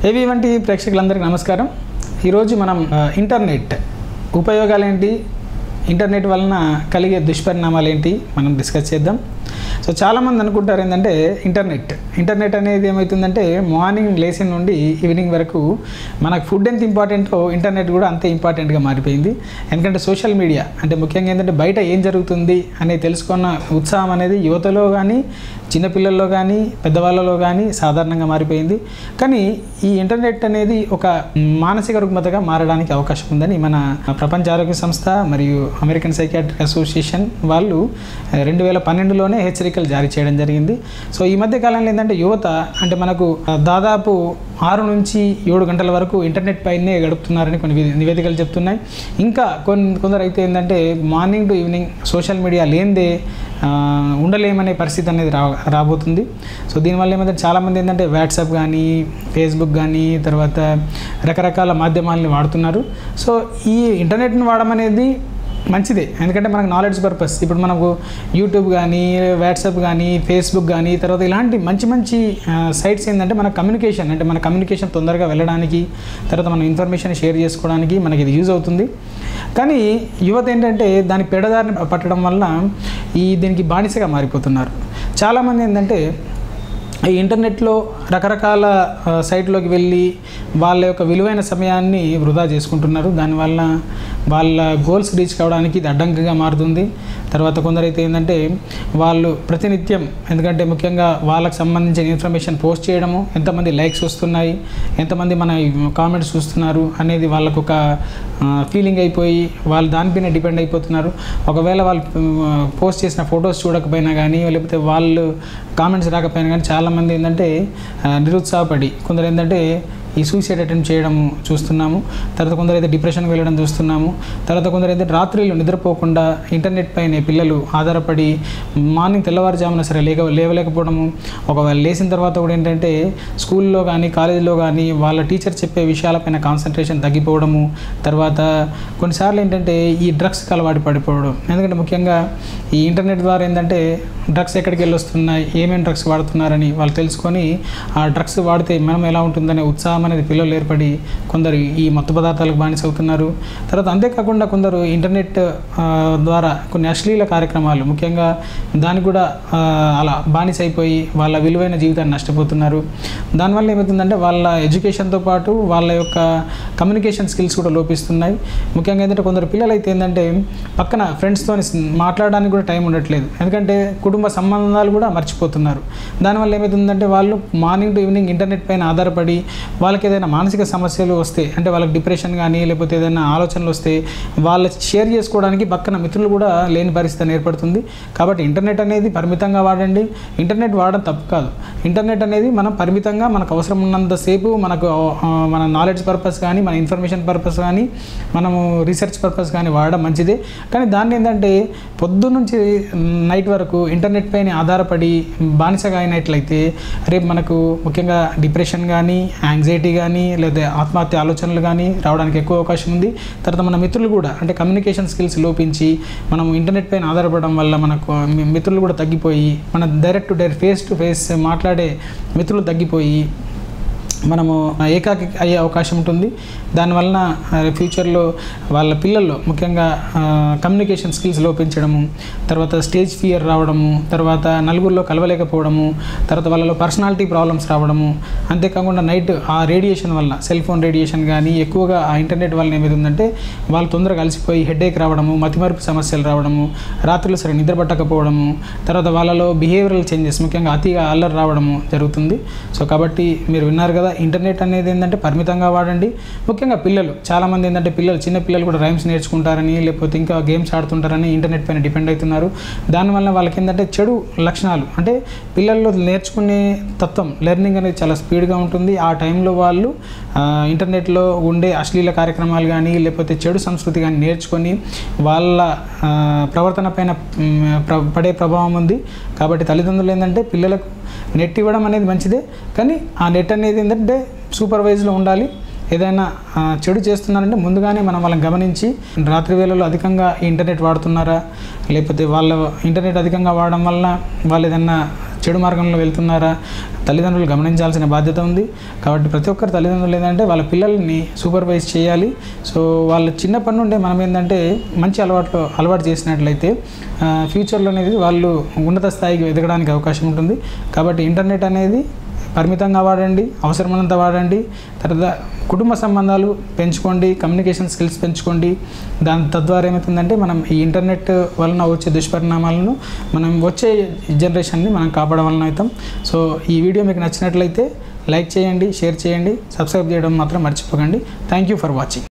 ఏవి వంటి ప్రేక్షకులందరికీ నమస్కారం ఈరోజు మనం ఆ, ఇంటర్నెట్ ఉపయోగాలు ఏంటి ఇంటర్నెట్ వలన కలిగే దుష్పరిణామాలు ఏంటి మనం డిస్కస్ చేద్దాం సో చాలామంది అనుకుంటారు ఏంటంటే ఇంటర్నెట్ ఇంటర్నెట్ అనేది ఏమవుతుందంటే మార్నింగ్ లేచిన నుండి ఈవినింగ్ వరకు మనకు ఫుడ్ ఎంత ఇంపార్టెంటో ఇంటర్నెట్ కూడా అంతే ఇంపార్టెంట్గా మారిపోయింది ఎందుకంటే సోషల్ మీడియా అంటే ముఖ్యంగా ఏంటంటే బయట ఏం జరుగుతుంది అనేది తెలుసుకున్న ఉత్సాహం అనేది యువతలో కానీ చిన్నపిల్లల్లో కానీ పెద్దవాళ్ళలో కానీ సాధారణంగా మారిపోయింది కానీ ఈ ఇంటర్నెట్ అనేది ఒక మానసిక రుగ్మతగా మారడానికి అవకాశం ఉందని మన ప్రపంచ ఆరోగ్య సంస్థ మరియు అమెరికన్ సైకియాట్రిక్ అసోసియేషన్ వాళ్ళు రెండు వేల పన్నెండులోనే హెచ్చరికలు జారీ చేయడం జరిగింది సో ఈ మధ్య కాలంలో ఏంటంటే యువత అంటే మనకు దాదాపు ఆరు నుంచి ఏడు గంటల వరకు ఇంటర్నెట్ పైనే గడుపుతున్నారని కొన్ని వి- నివేదికలు చెప్తున్నాయి ఇంకా కొన్ని కొందరు అయితే ఏంటంటే morning to evening social media లేనిదే ఆ, ఉండలేమనే పరిస్థితి అనేది రా రాబోతుంది సో దీనివల్ల ఏమంటే చాలామంది ఏంటంటే వాట్సాప్ కానీ ఫేస్బుక్ కానీ తర్వాత రకరకాల మాధ్యమాలని వాడుతున్నారు సో ఈ ఇంటర్నెట్ని వాడడం అనేది మంచిదే ఎందుకంటే మనకు నాలెడ్జ్ పర్పస్ ఇప్పుడు మనకు యూట్యూబ్ కానీ వాట్సాప్ కానీ ఫేస్బుక్ కానీ తర్వాత ఇలాంటి మంచి మంచి సైట్స్ ఏంటంటే మన కమ్యూనికేషన్ అంటే మన కమ్యూనికేషన్ తొందరగా వెళ్ళడానికి తర్వాత మన ఇన్ఫర్మేషన్ షేర్ చేసుకోవడానికి మనకి ఇది యూజ్ అవుతుంది కానీ యువత ఏంటంటే దాని పెడదారిని పట్టడం వల్ల ఈ దీనికి బానిసగా మారిపోతున్నారు చాలామంది ఏంటంటే ఈ ఇంటర్నెట్లో రకరకాల ఆ, సైట్లోకి వెళ్ళి వాళ్ళ యొక్క విలువైన సమయాన్ని వృధా చేసుకుంటున్నారు దానివల్ల వాళ్ళ గోల్స్ రీచ్ కావడానికి ఇది అడ్డంకిగా మారుతుంది తర్వాత కొందరైతే ఏంటంటే వాళ్ళు ప్రతినిత్యం ఎందుకంటే ముఖ్యంగా వాళ్ళకి సంబంధించిన ఇన్ఫర్మేషన్ పోస్ట్ చేయడము ఎంతమంది లైక్స్ వస్తున్నాయి ఎంతమంది మన కామెంట్స్ చూస్తున్నారు అనేది వాళ్ళకు ఒక ఫీలింగ్ అయిపోయి వాళ్ళు దానిపైన డిపెండ్ అయిపోతున్నారు ఒకవేళ వాళ్ళు పోస్ట్ చేసిన ఫొటోస్ చూడకపోయినా కానీ లేకపోతే వాళ్ళు కామెంట్స్ రాకపోయినా కానీ చాలామంది ఏంటంటే ఆ, నిరుత్సాహపడి కొందరు ఏంటంటే ఈ సూసైడ్ అటెంప్ట్ చేయడం చూస్తున్నాము తర్వాత కొందరు అయితే డిప్రెషన్కి వెళ్ళడం చూస్తున్నాము తర్వాత కొందరు అయితే రాత్రిళ్ళు నిద్రపోకుండా ఇంటర్నెట్ పైన పిల్లలు ఆధారపడి మార్నింగ్ తెల్లవారుజామున సరే లేక లేవలేకపోవడము ఒకవేళ లేచిన తర్వాత కూడా ఏంటంటే స్కూల్లో కానీ కాలేజీలో కానీ వాళ్ళ టీచర్ చెప్పే విషయాలపైన కాన్సన్ట్రేషన్ తగ్గిపోవడము తర్వాత కొన్నిసార్లు ఏంటంటే ఈ డ్రగ్స్కి అలవాటు పడిపోవడం ఎందుకంటే ముఖ్యంగా ఈ ఇంటర్నెట్ ద్వారా ఏంటంటే డ్రగ్స్ ఎక్కడికి వెళ్ళి వస్తున్నాయి ఏమేమి డ్రగ్స్ వాడుతున్నారని వాళ్ళు తెలుసుకొని ఆ డ్రగ్స్ వాడితే మనం ఎలా ఉంటుందనే ఉత్సాహం అనేది పిల్లలు ఏర్పడి కొందరు ఈ మత్తు పదార్థాలకు బానిస అవుతున్నారు తర్వాత అంతేకాకుండా కొందరు ఇంటర్నెట్ ఆ, ద్వారా కొన్ని అశ్లీల కార్యక్రమాలు ముఖ్యంగా దానికి కూడా ఆ, అలా బానిస అయిపోయి వాళ్ళ విలువైన జీవితాన్ని నష్టపోతున్నారు దానివల్ల ఏమవుతుందంటే వాళ్ళ ఎడ్యుకేషన్తో పాటు వాళ్ళ యొక్క కమ్యూనికేషన్ స్కిల్స్ కూడా లోపిస్తున్నాయి ముఖ్యంగా ఏంటంటే కొందరు పిల్లలు అయితే ఏంటంటే పక్కన ఫ్రెండ్స్తో మాట్లాడడానికి కూడా టైం ఉండట్లేదు ఎందుకంటే కుటుంబ సంబంధాలు కూడా మర్చిపోతున్నారు దానివల్ల ఏమవుతుందంటే వాళ్ళు మార్నింగ్ టు ఈవినింగ్ ఇంటర్నెట్ పైన ఆధారపడి వాళ్ళకి ఏదైనా మానసిక సమస్యలు వస్తే అంటే వాళ్ళకి డిప్రెషన్ కానీ లేకపోతే ఏదైనా ఆలోచనలు వస్తే వాళ్ళు షేర్ చేసుకోవడానికి పక్కన మిత్రులు కూడా లేని పరిస్థితి ఏర్పడుతుంది కాబట్టి ఇంటర్నెట్ అనేది పరిమితంగా వాడండి ఇంటర్నెట్ వాడడం తప్పు కాదు ఇంటర్నెట్ అనేది మనం పరిమితంగా మనకు అవసరం ఉన్నంతసేపు మనకు ఆ, మన నాలెడ్జ్ పర్పస్ కానీ మన ఇన్ఫర్మేషన్ పర్పస్ కానీ మనము రీసెర్చ్ పర్పస్ కానీ వాడడం మంచిదే కానీ దాన్ని ఏంటంటే పొద్దు నుంచి నైట్ వరకు ఇంటర్నెట్ పైన ఆధారపడి బానిసగా అయినట్లయితే రేపు మనకు ముఖ్యంగా డిప్రెషన్ కానీ యాంగ్జైటీ కానీ లేదా ఆత్మహత్య ఆలోచనలు కానీ రావడానికి ఎక్కువ అవకాశం ఉంది తర్వాత మన మిత్రులు కూడా అంటే కమ్యూనికేషన్ స్కిల్స్ లోపించి మనం ఇంటర్నెట్ పైన ఆధారపడడం వల్ల మనకు మి- మిత్రులు కూడా తగ్గిపోయి మన direct to direct face to face మాట్లాడే మిత్రులు తగ్గిపోయి మనము ఏకాకి అయ్యే అవకాశం ఉంటుంది దానివలన ఆ, ఫ్యూచర్లో వాళ్ళ పిల్లల్లో ముఖ్యంగా ఆ, కమ్యూనికేషన్ స్కిల్స్ లోపించడము తర్వాత స్టేజ్ ఫియర్ రావడము తర్వాత నలుగురిలో కలవలేకపోవడము తర్వాత వాళ్ళలో పర్సనాలిటీ ప్రాబ్లమ్స్ రావడము అంతేకాకుండా నైట్ ఆ రేడియేషన్ వల్ల సెల్ ఫోన్ రేడియేషన్ కానీ ఎక్కువగా ఆ ఇంటర్నెట్ వల్ల ఏమవుతుందంటే వాళ్ళు తొందరగా అలసిపోయి హెడేక్ రావడము మతిమరుపు సమస్యలు రావడము రాత్రులు సరే నిద్ర పట్టకపోవడము తర్వాత వాళ్ళలో బిహేవియరల్ చేంజెస్ ముఖ్యంగా అతిగా అల్లరి రావడము జరుగుతుంది సో కాబట్టి మీరు విన్నారు కదా ఇంటర్నెట్ అనేది ఏంటంటే పరిమితంగా వాడండి ముఖ్యంగా పిల్లలు చాలామంది ఏంటంటే పిల్లలు చిన్న పిల్లలు కూడా రైమ్స్ నేర్చుకుంటారని లేకపోతే ఇంకా గేమ్స్ ఆడుతుంటారని ఇంటర్నెట్ పైన డిపెండ్ అవుతున్నారు దానివల్ల వాళ్ళకి ఏంటంటే చెడు లక్షణాలు అంటే పిల్లల్లో నేర్చుకునే తత్వం లెర్నింగ్ అనేది చాలా స్పీడ్గా ఉంటుంది ఆ టైంలో వాళ్ళు ఆ, ఇంటర్నెట్లో ఉండే అశ్లీల కార్యక్రమాలు కానీ లేకపోతే చెడు సంస్కృతి కానీ నేర్చుకొని వాళ్ళ ఆ, ప్రవర్తన పైన మ్, ప్ర- పడే ప్రభావం ఉంది కాబట్టి తల్లిదండ్రులు ఏంటంటే పిల్లలకు నెట్ ఇవ్వడం అనేది మంచిదే కానీ ఆ నెట్ అనేది ఏంటంటే సూపర్వైజ్లో ఉండాలి ఏదైనా ఆ, చెడు చేస్తున్నారంటే ముందుగానే మనం వాళ్ళని గమనించి రాత్రి వేళల్లో అధికంగా ఈ ఇంటర్నెట్ వాడుతున్నారా లేకపోతే వాళ్ళ ఇంటర్నెట్ అధికంగా వాడడం వల్ల వాళ్ళు ఏదైనా చెడు మార్గంలో వెళ్తున్నారా తల్లిదండ్రులు గమనించాల్సిన బాధ్యత ఉంది కాబట్టి ప్రతి ఒక్కరు తల్లిదండ్రులు ఏంటంటే వాళ్ళ పిల్లల్ని సూపర్వైజ్ చేయాలి సో వాళ్ళ చిన్నప్పటి నుండే మనం ఏంటంటే మంచి అలవాట్లు అలవాటు చేసినట్లయితే ఆ, ఫ్యూచర్లో అనేది వాళ్ళు ఉన్నత స్థాయికి ఎదగడానికి అవకాశం ఉంటుంది కాబట్టి ఇంటర్నెట్ అనేది పరిమితంగా వాడండి అవసరమైనంత వాడండి తర్వాత కుటుంబ సంబంధాలు పెంచుకోండి కమ్యూనికేషన్ స్కిల్స్ పెంచుకోండి దాని తద్వారా ఏమవుతుందంటే మనం ఈ ఇంటర్నెట్ వలన వచ్చే దుష్పరిణామాలను మనం వచ్చే జనరేషన్ని మనం కాపాడవలన అవుతాం సో ఈ వీడియో మీకు నచ్చినట్లయితే లైక్ చేయండి షేర్ చేయండి సబ్స్క్రైబ్ చేయడం మాత్రం మర్చిపోకండి థ్యాంక్ యూ ఫర్ వాచింగ్